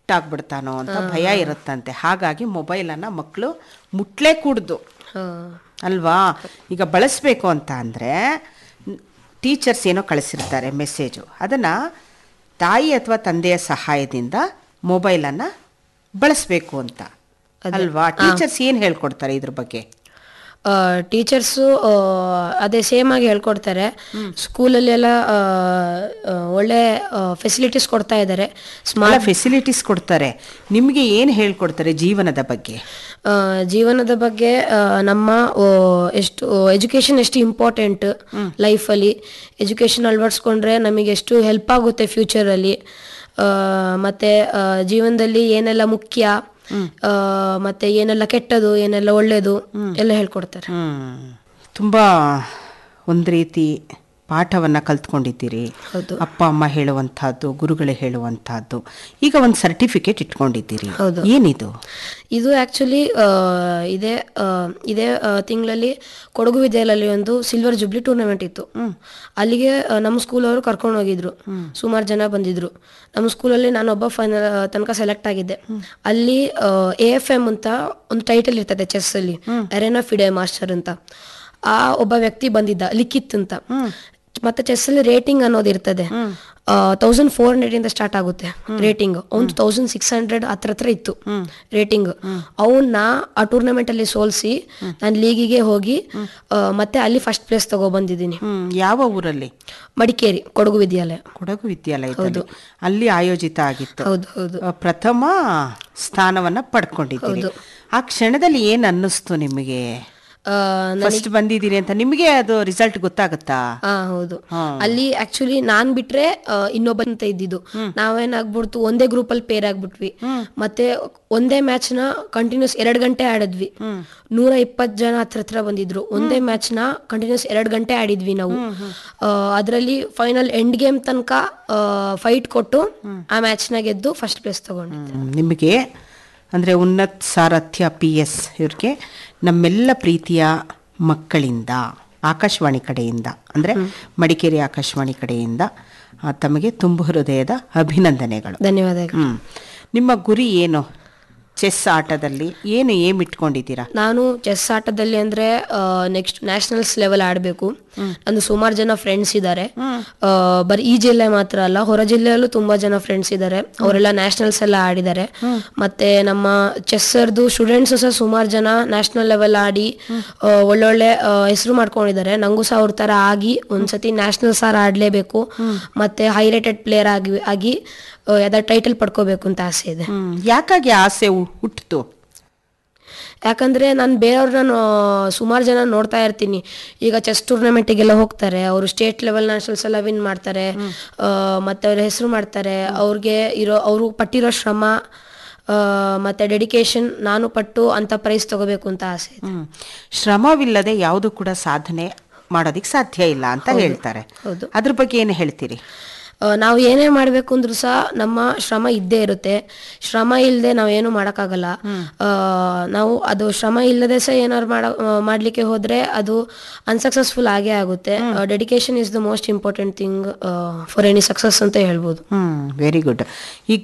Addict ಆಗ್ಬಿಡ್ತಾನೋ ಅಂತ ಭಯ ಇರುತ್ತಂತೆ ಹಾಗಾಗಿ ಮೊಬೈಲನ್ನು ಮಕ್ಕಳು ಮುಟ್ಲೇ ಕೂಡ್ದು ಹಾ. ಅಲ್ವಾ ಈಗ ಬಳಸಬೇಕು ಅಂತ ಅಂದರೆ ಟೀಚರ್ಸ್ ಏನೋ ಕಳಿಸಿರ್ತಾರೆ ಮೆಸೇಜು ಅದನ್ನು ತಾಯಿ ಅಥವಾ ತಂದೆಯ ಸಹಾಯದಿಂದ ಮೊಬೈಲನ್ನು ಬಳಸಬೇಕು ಅಂತ ಅಲ್ವಾ ಟೀಚರ್ಸ್ ಏನು ಹೇಳ್ಕೊಡ್ತಾರೆ ಇದ್ರ ಬಗ್ಗೆ ಟೀಚರ್ಸು ಅದೇ ಸೇಮ್ ಆಗಿ ಹೇಳ್ಕೊಡ್ತಾರೆ ಸ್ಕೂಲಲ್ಲಿ ಎಲ್ಲ ಆ, ಆ, ಒಳ್ಳೆ ಫೆಸಿಲಿಟೀಸ್ ಕೊಡ್ತಾ ಇದ್ದಾರೆ ಭಾಳ ಸ್ಮಾರ್ಟ್ ಫೆಸಿಲಿಟೀಸ್ ಕೊಡ್ತಾರೆ ನಿಮಗೆ ಏನು ಹೇಳ್ಕೊಡ್ತಾರೆ ಜೀವನದ ಬಗ್ಗೆ ಜೀವನದ ಬಗ್ಗೆ ಆ, ನಮ್ಮ ಆ, ಎಷ್ಟು ಎಜುಕೇಶನ್ ಎಷ್ಟು ಇಂಪಾರ್ಟೆಂಟ್ ಲೈಫಲ್ಲಿ ಎಜುಕೇಶನ್ ಅಳವಡಿಸ್ಕೊಂಡ್ರೆ ನಮಗೆ ಎಷ್ಟು ಹೆಲ್ಪ್ ಆಗುತ್ತೆ ಫ್ಯೂಚರಲ್ಲಿ ಮತ್ತೆ ಆ, ಜೀವನದಲ್ಲಿ ಏನೆಲ್ಲ ಮುಖ್ಯ ಆ, ಮತ್ತೆ ಏನೆಲ್ಲ ಕೆಟ್ಟದು ಏನೆಲ್ಲ ಒಳ್ಳೇದು ಎಲ್ಲ ಹೇಳ್ಕೊಡ್ತಾರೆ ಹ್ಮ್. ತುಂಬ ಒಂದು ರೀತಿ ಪಾಠವನ್ನು ಕಲ್ತ್ಕೊಂಡಿದ್ದೀರಿ ಹೌದು. ಅಪ್ಪ ಅಮ್ಮ ಹೇಳುವಂತಹದ್ದು ಗುರುಗಳೇ ಹೇಳುವಂತಹದ್ದು ಈಗ ಒಂದು ಸರ್ಟಿಫಿಕೇಟ್ ಇಟ್ಕೊಂಡಿದ್ದೀರಿ ಹೌದು. ಏನಿದು ಇದು ಆ್ಯಕ್ಚುಲಿ ಇದೇ ಆ, ಇದೇ ತಿಂಗಳಲ್ಲಿ ಕೊಡಗು ವಿದ್ಯಾಲಯಲ್ಲಿ ಒಂದು ಸಿಲ್ವರ್ ಜುಬ್ಲಿ ಟೂರ್ನಮೆಂಟ್ ಇತ್ತು ಅಲ್ಲಿಗೆ ಆ, ನಮ್ಮ ಸ್ಕೂಲ್ ಅವರು ಕರ್ಕೊಂಡು ಹೋಗಿದ್ರು ಸುಮಾರು ಜನ ಬಂದಿದ್ರು ನಮ್ಮ ಸ್ಕೂಲಲ್ಲಿ ನಾನು ಒಬ್ಬ ಫೈನಲ್ ತನಕ ಸೆಲೆಕ್ಟ್ ಆಗಿದ್ದೆ ಅಲ್ಲಿ ಎ ಎಫ್ ಎಮ್ ಅಂತ ಒಂದು ಟೈಟಲ್ ಇರ್ತದೆ ಚೆಸ್ ಅಲ್ಲಿ ಅರೆನಾ ಫಿಡೆ ಮಾಸ್ಟರ್ ಅಂತ ಆ ಒಬ್ಬ ವ್ಯಕ್ತಿ ಬಂದಿದ್ದ ಲಿಖಿತ್ ಅಂತ ಮತ್ತೆ ಚೆಸ್ ಅಲ್ಲಿ ರೇಟಿಂಗ್ ಅನ್ನೋದು ಇರ್ತದೆ ತೌಸಂಡ್ ಫೋರ್ ಹಂಡ್ರೆಡ್ ಇಂದ ಸ್ಟಾರ್ಟ್ ಆಗುತ್ತೆ ರೇಟಿಂಗ್ ಅವ್ನು ತೌಸಂಡ್ ಸಿಕ್ಸ್ ಹಂಡ್ರೆಡ್ ಹತ್ರ ಹತ್ರ ಇತ್ತು ರೇಟಿಂಗ್ ಅವನ್ನ ಆ ಟೂರ್ನಮೆಂಟ್ ಅಲ್ಲಿ ಸೋಲ್ಸಿ ನಾನು ಲೀಗಿಗೆ ಹೋಗಿ ಆ, ಮತ್ತೆ ಅಲ್ಲಿ ಫಸ್ಟ್ ಪ್ಲೇಸ್ ತಗೋ ಬಂದಿದ್ದೀನಿ ಹ್ಮ್ ಯಾವ ಊರಲ್ಲಿ ಮಡಿಕೇರಿ ಕೊಡಗು ವಿದ್ಯಾಲಯ ಕೊಡಗು ವಿದ್ಯಾಲಯದಲ್ಲಿ ಅಲ್ಲಿ ಆಯೋಜಿತ ಆಗಿತ್ತು ಹೌದು ಹೌದು ಆ, ಪ್ರಥಮ ಸ್ಥಾನವನ್ನ ಪಡ್ಕೊಂಡಿದ್ದೀರಿ ಆ ಕ್ಷಣದಲ್ಲಿ ಏನ್ ಅನ್ನಿಸ್ತು ನಿಮಗೆ ಆ, ಫಸ್ಟ್ ಬಂದಿದ್ದೀರಿ ಅಂತ ನಿಮಗೆ ಅದು ರಿಸಲ್ಟ್ ಗೊತ್ತಾಗುತ್ತಾ ಹಾ ಹೌದು ಅಲ್ಲಿ ಆಕ್ಚುಲಿ ನಾನ್ ಬಿಟ್ರೆ ಆ, ಇನ್ನೊಬ್ಬ ಅಂತ ಇದ್ದಿದ್ದು ನಾವೇನಾಗ್ಬಿಡ್ತು ಒಂದೇ ಗ್ರೂಪ್ ಅಲ್ಲಿ ಪೇರ್ ಆಗ್ಬಿಟ್ವಿ ಮತ್ತೆ ಒಂದೇ ಮ್ಯಾಚ್ ನ ಕಂಟಿನ್ಯೂಸ್ ಎರಡ್ ಗಂಟೆ ಆಡಿದ್ವಿ ನೂರ ಇಪ್ಪತ್ ಜನ ಹತ್ರ ಹತ್ರ ಬಂದಿದ್ರು ಒಂದೇ ಮ್ಯಾಚ್ ನ ಕಂಟಿನ್ಯೂಸ್ ಎರಡ್ ಗಂಟೆ ಆಡಿದ್ವಿ ನಾವು ಅದರಲ್ಲಿ ಫೈನಲ್ ಎಂಡ್ ಗೇಮ್ ತನಕ ಫೈಟ್ ಕೊಟ್ಟು ಆ ಮ್ಯಾಚ್ ನ ಗೆದ್ದು ಫಸ್ಟ್ ಪ್ಲೇಸ್ ತಗೊಂಡ್ವಿ ಹ್ಮ್, ನಿಮಗೆ ಅಂದರೆ ಉನ್ನತ್ ಸಾರಥ್ಯ ಪಿ ಎಸ್ ಇವ್ರಿಗೆ ನಮ್ಮೆಲ್ಲ ಪ್ರೀತಿಯ ಮಕ್ಕಳಿಂದ ಆಕಾಶವಾಣಿ ಕಡೆಯಿಂದ ಅಂದರೆ ಮಡಿಕೇರಿ ಆಕಾಶವಾಣಿ ಕಡೆಯಿಂದ ಆ, ತಮಗೆ ತುಂಬು ಹೃದಯದ ಅಭಿನಂದನೆಗಳು ಧನ್ಯವಾದಗಳು ಹ್ಮ್. ನಿಮ್ಮ ಗುರಿ ಏನು ಚೆಸ್ ಆಟದಲ್ಲಿ ಏನು ಏಮ್ ಇಟ್ಕೊಂಡಿದ್ದೀರಾ ನಾನು ಚೆಸ್ ಆಟದಲ್ಲಿ ಅಂದ್ರೆ ನೆಕ್ಸ್ಟ್ ನ್ಯಾಷನಲ್ಸ್ ಲೆವೆಲ್ ಆಡಬೇಕು ನಂದು ಸುಮಾರು ಜನ ಫ್ರೆಂಡ್ಸ್ ಇದ್ದಾರೆ ಬರೀ ಈ ಜಿಲ್ಲೆ ಮಾತ್ರ ಅಲ್ಲ ಹೊರ ಜಿಲ್ಲೆಯಲ್ಲೂ ತುಂಬಾ ಜನ ಫ್ರೆಂಡ್ಸ್ ಇದ್ದಾರೆ ಅವರೆಲ್ಲ ನ್ಯಾಷನಲ್ಸ್ ಎಲ್ಲ ಆಡಿದ್ದಾರೆ ಮತ್ತೆ ನಮ್ಮ ಚೆಸ್ಸರ್ದು ಸ್ಟೂಡೆಂಟ್ಸ್ ಸಹ ಸುಮಾರು ಜನ ನ್ಯಾಷನಲ್ ಲೆವೆಲ್ ಆಡಿ ಆ, ಒಳ್ಳೊಳ್ಳೆ ಹೆಸರು ಮಾಡ್ಕೊಂಡಿದ್ದಾರೆ ನಂಗೂ ಸಹ ಅವ್ರ ತರ ಆಗಿ ಒಂದ್ಸತಿ ನ್ಯಾಷನಲ್ ಸಾರ್ ಆಡ್ಲೇಬೇಕು ಮತ್ತೆ ಹೈ ರೇಟೆಡ್ ಪ್ಲೇಯರ್ ಆಗಿ ಆಗಿ ಯಾವ್ದಾದ್ರು ಟೈಟಲ್ ಪಡ್ಕೋಬೇಕು ಅಂತ ಆಸೆ ಇದೆ ಹ್ಮ್. ಯಾಕಾಗಿ ಆಸೆ ಹು- ಹುಟ್ಟಿತು ಯಾಕಂದ್ರೆ ನಾನು ಬೇರೆಯವ್ರನ್ನ ಸುಮಾರು ಜನ ನೋಡ್ತಾ ಇರ್ತೀನಿ ಈಗ ಚೆಸ್ ಟೂರ್ನಮೆಂಟಿಗೆಲ್ಲ ಹೋಗ್ತಾರೆ ಅವರು ಸ್ಟೇಟ್ ಲೆವೆಲ್ ನ್ಯಾಷನಲ್ಸ್ ಎಲ್ಲ ವಿನ್ ಮಾಡ್ತಾರೆ ಆ, ಮತ್ತೆ ಅವ್ರ ಹೆಸರು ಮಾಡ್ತಾರೆ ಅವ್ರಿಗೆ ಇರೋ ಅವರು ಪಟ್ಟಿರೋ ಶ್ರಮ ಆ, ಮತ್ತೆ ಡೆಡಿಕೇಶನ್ ನಾನು ಪಟ್ಟು ಅಂತ ಪ್ರೈಸ್ ತಗೋಬೇಕು ಅಂತ ಆಸೆ ಇದೆ ಹ್ಮ್. ಶ್ರಮವಿಲ್ಲದೆ ಯಾವುದು ಕೂಡ ಸಾಧನೆ ಮಾಡೋದಿಕ್ ಸಾಧ್ಯ ಇಲ್ಲ ಅಂತ ಹೇಳ್ತಾರೆ ಹೌದು. ಅದ್ರ ಬಗ್ಗೆ ಏನು ಹೇಳ್ತೀರಿ ಆ, ನಾವು ಏನೇ ಮಾಡಬೇಕು ಅಂದ್ರೂ ಸಹ ನಮ್ಮ ಶ್ರಮ ಇದ್ದೇ ಇರುತ್ತೆ ಶ್ರಮ ಇಲ್ಲದೆ ನಾವು ಏನು ಮಾಡೋಕ್ಕಾಗಲ್ಲ ಆ, ನಾವು ಅದು ಶ್ರಮ ಇಲ್ಲದೆ ಸಹ ಏನಾದ್ರು ಮಾಡ ಆ, ಮಾಡ್ಲಿಕ್ಕೆ ಹೋದ್ರೆ ಅದು ಅನ್ಸಕ್ಸಸ್ಫುಲ್ ಆಗೇ ಆಗುತ್ತೆ dedication is the most important thing for any success ಅಂತ ಹೇಳ್ಬೋದು ಹ್ಮ್ ವೆರಿ ಗುಡ್ ಈಗ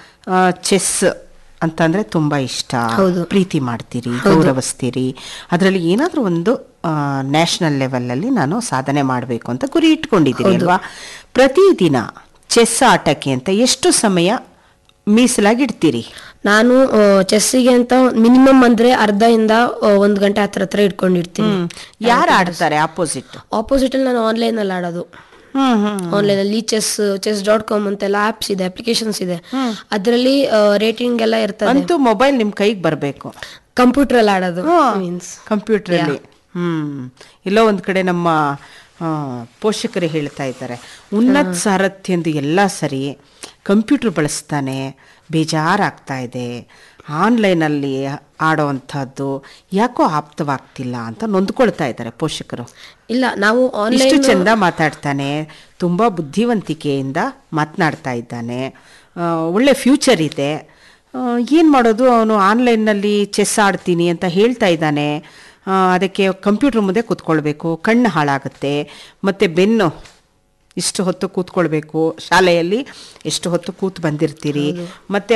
ಚೆಸ್ ಅಂತಂದ್ರೆ ತುಂಬಾ ಇಷ್ಟ ಹೌದು. ಪ್ರೀತಿ ಮಾಡ್ತೀರಿ ಗೌರವಿಸ್ತೀರಿ ಅದರಲ್ಲಿ ಏನಾದ್ರೂ ಒಂದು ನ್ಯಾಷನಲ್ ಲೆವೆಲಲ್ಲಿ ನಾನು ಸಾಧನೆ ಮಾಡಬೇಕು ಅಂತ ಗುರಿ ಇಟ್ಕೊಂಡಿದ್ದೀನಿ ಅಲ್ವಾ ಪ್ರತಿದಿನ ಚೆಸ್ ಆಟಕ್ಕೆ ಅಂತ ಎಷ್ಟು ಸಮಯ ಮೀಸಲಾಗಿಡ್ತೀರಿ ನಾನು ಚೆಸ್ಸಿಗೆ ಅಂತ ಮಿನಿಮಮ್ ಅಂದ್ರೆ ಅರ್ಧ ಇಂದ ಆ, ಒಂದ್ ಗಂಟೆ ಹತ್ರ ಹತ್ರ ಇಟ್ಕೊಂಡಿರ್ತೀನಿ ಯಾರು ಆಡ್ತಾರೆ ಆಪೋಸಿಟ್ ಆಪೋಸಿಟ್ ಅಲ್ಲಿ ನಾನು ಆನ್ಲೈನ್ ಅಲ್ಲಿ ಆಡೋದು ಹ್ಮ್ ಹ್ಮ್ ಆನ್ಲೈನ್ ಅಲ್ಲಿ ಚೆಸ್ ಚೆಸ್ ಡಾಟ್ ಕಾಮ್ ಅಂತೆಲ್ಲ ಆಪ್ಸ್ ಇದೆ ಅಪ್ಲಿಕೇಶನ್ಸ್ ಇದೆ ಅದರಲ್ಲಿ ರೇಟಿಂಗ್ ಎಲ್ಲ ಇರ್ತದೆ ಅಂತೂ ಮೊಬೈಲ್ ನಿಮ್ ಕೈಗೆ ಬರಬೇಕು ಕಂಪ್ಯೂಟರ್ ಅಲ್ಲಿ ಆಡೋದು ಮೀನ್ಸ್ ಕಂಪ್ಯೂಟ್ರಲ್ಲಿ ಹ್ಮ್ ಎಲ್ಲೋ ಒಂದ್ ಕಡೆ ನಮ್ಮ ಆ, ಪೋಷಕರು ಹೇಳ್ತಾ ಇದ್ದಾರೆ ಉನ್ನತ್ ಸಾರಥ್ಯಂದು ಎಲ್ಲ ಸರಿ ಕಂಪ್ಯೂಟರ್ ಬಳಸ್ತಾನೆ ಬೇಜಾರಾಗ್ತಾ ಇದೆ ಆನ್ಲೈನಲ್ಲಿ ಆಡೋವಂಥದ್ದು ಯಾಕೋ ಆಪ್ತವಾಗ್ತಿಲ್ಲ ಅಂತ ನೊಂದ್ಕೊಳ್ತಾ ಇದ್ದಾರೆ ಪೋಷಕರು ಇಲ್ಲ ನಾವು ಇಷ್ಟು ಆನ್ಲೈನ್ ಚಂದ ಮಾತಾಡ್ತಾನೆ ತುಂಬ ಬುದ್ಧಿವಂತಿಕೆಯಿಂದ ಮಾತನಾಡ್ತಾ ಇದ್ದಾನೆ ಆ, ಒಳ್ಳೆ ಫ್ಯೂಚರ್ ಇದೆ ಏನು ಮಾಡೋದು ಅವನು ಆನ್ಲೈನ್ನಲ್ಲಿ ಚೆಸ್ ಆಡ್ತೀನಿ ಅಂತ ಹೇಳ್ತಾ ಇದ್ದಾನೆ ಆ, ಅದಕ್ಕೆ ಕಂಪ್ಯೂಟರ್ ಮುಂದೆ ಕೂತ್ಕೊಳ್ಬೇಕು ಕಣ್ಣು ಹಾಳಾಗುತ್ತೆ ಮತ್ತು ಬೆನ್ನು ಇಷ್ಟು ಹೊತ್ತು ಕೂತ್ಕೊಳ್ಬೇಕು ಶಾಲೆಯಲ್ಲಿ ಎಷ್ಟು ಹೊತ್ತು ಕೂತ್ ಬಂದಿರ್ತೀರಿ ಮತ್ತೆ